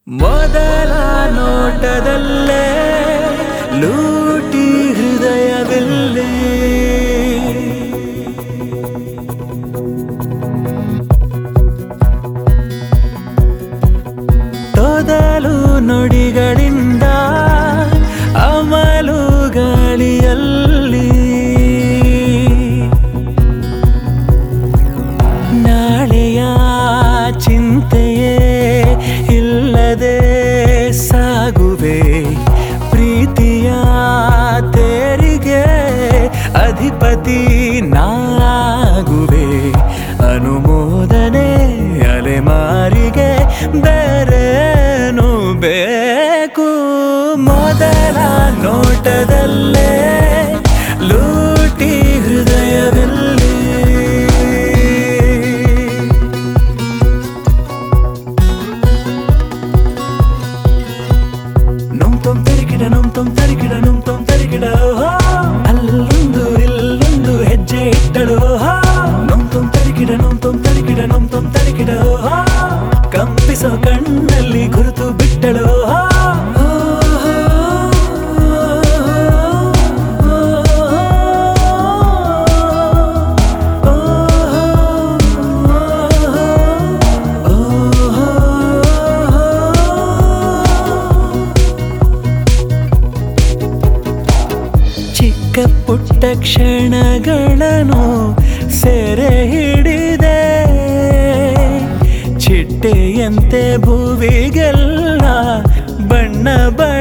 ಮೊದಲ ನೋಟದಲ್ಲೇ ಲೂಟಿ ಹೃದಯವಿಲ್ಲಿ ತೊದಲು ನುಡಿಗಳಿಂದ ಅಮಲು ಗಾಳಿಯಲ್ಲಿ ನಾಳೆಯ ಚಿಂತೆಯೇ ಇಲ್ಲದೆ ಸಾಗುವೆ ಪ್ರೀತಿಯ ತೇರಿಗೆ ಅಧಿಪತಿ ನಾಗುವೆ ಅನುಮೋದನೆ ಅಲೆಮಾರಿಗೆ ಬೇರೇನು ಬೇಕು ಮೊದಲ ನೋಟದಲ್ಲೇ ಲೂಟಿ ಹೃದಯದಲ್ಲಿ ನುಮ್ ತೊಮ್ ತರಿಕಿಡ ನುಮ್ ತೊಮ್ ತರಿಕಿಡ ನುಮ್ ತೊಮ್ ತರಿಕಿಡ ಓಹೋ. ಅಲ್ಲೊಂದು ಇಲ್ಲೊಂದು ಹೆಜ್ಜೆ ಇಟ್ಟಳು ಓಹೋ. ನುಮ್ ತೊಮ್ ತರಿಕಿಡ ನುಮ್ ತೊಮ್ ತರಿಕಿಡ ನುಮ್ ತೊಮ್ ತರಿಕಿಡ ಓಹೋ. ಕಂಪಿಸೋ ಕಣ್ಣಲ್ಲಿ ಗುರುತು ಬಿಟ್ಟಳು ಓಹೋ. ಚಿಕ್ಕ ಪುಟ್ಟ ಕ್ಷಣಗಳನ್ನು ಸೆರೆ ಹಿಡಿದೆ ಚಿಟ್ಟೆಯಂತೆ ಭುವಿಗೆಲ್ಲ ಬಣ್ಣ ಬಣ್ಣ